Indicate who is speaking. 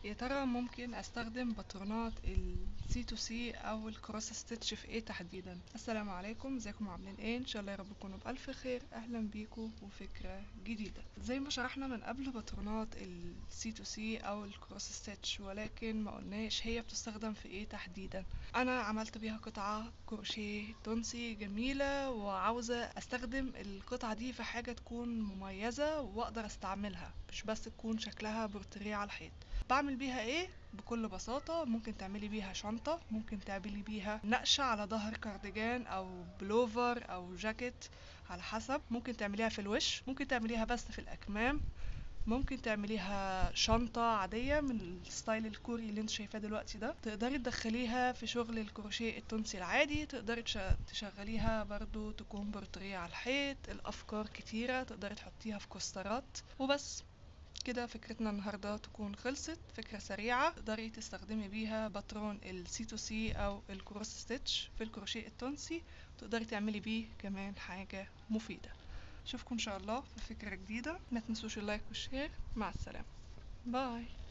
Speaker 1: يا ترى ممكن استخدم باترونات السي تو سي او الكروس ستيتش في ايه تحديدا السلام عليكم ازيكم عاملين ايه ان شاء الله يا رب تكونوا بالف خير اهلا بيكم وفكره جديده زي ما شرحنا من قبل باترونات السي تو سي او الكروس ستيتش ولكن ما قلناش هي بتستخدم في ايه تحديدا انا عملت بيها قطعه كروشيه تونسي جميله وعاوزه استخدم القطعه دي في حاجه تكون مميزه واقدر استعملها مش بس تكون شكلها بورتريه على الحيط بعمل بيها ايه بكل بساطة ممكن تعملي بيها شنطة ممكن تعملي بيها نقشة على ظهر كارديجان او بلوفر او جاكيت على حسب ممكن تعمليها في الوش ممكن تعمليها بس في الاكمام ممكن تعمليها شنطة عادية من الستايل الكوري اللي انت شايفاه دلوقتي ده تقدري تدخليها في شغل الكروشيه التونسي العادي تقدري تش- تشغليها برضو تكون بورتريه على الحيط الافكار كتيرة تقدري تحطيها في كوسترات وبس كده فكرتنا النهاردة تكون خلصت فكرة سريعة تقدري تستخدمي بيها باترون السي تو سي او الكروس ستيتش في الكروشيه التونسي تقدري تعملي بيه كمان حاجة مفيدة اشوفكم ان شاء الله في فكرة جديدة ما تنسوش اللايك والشير مع السلامة باي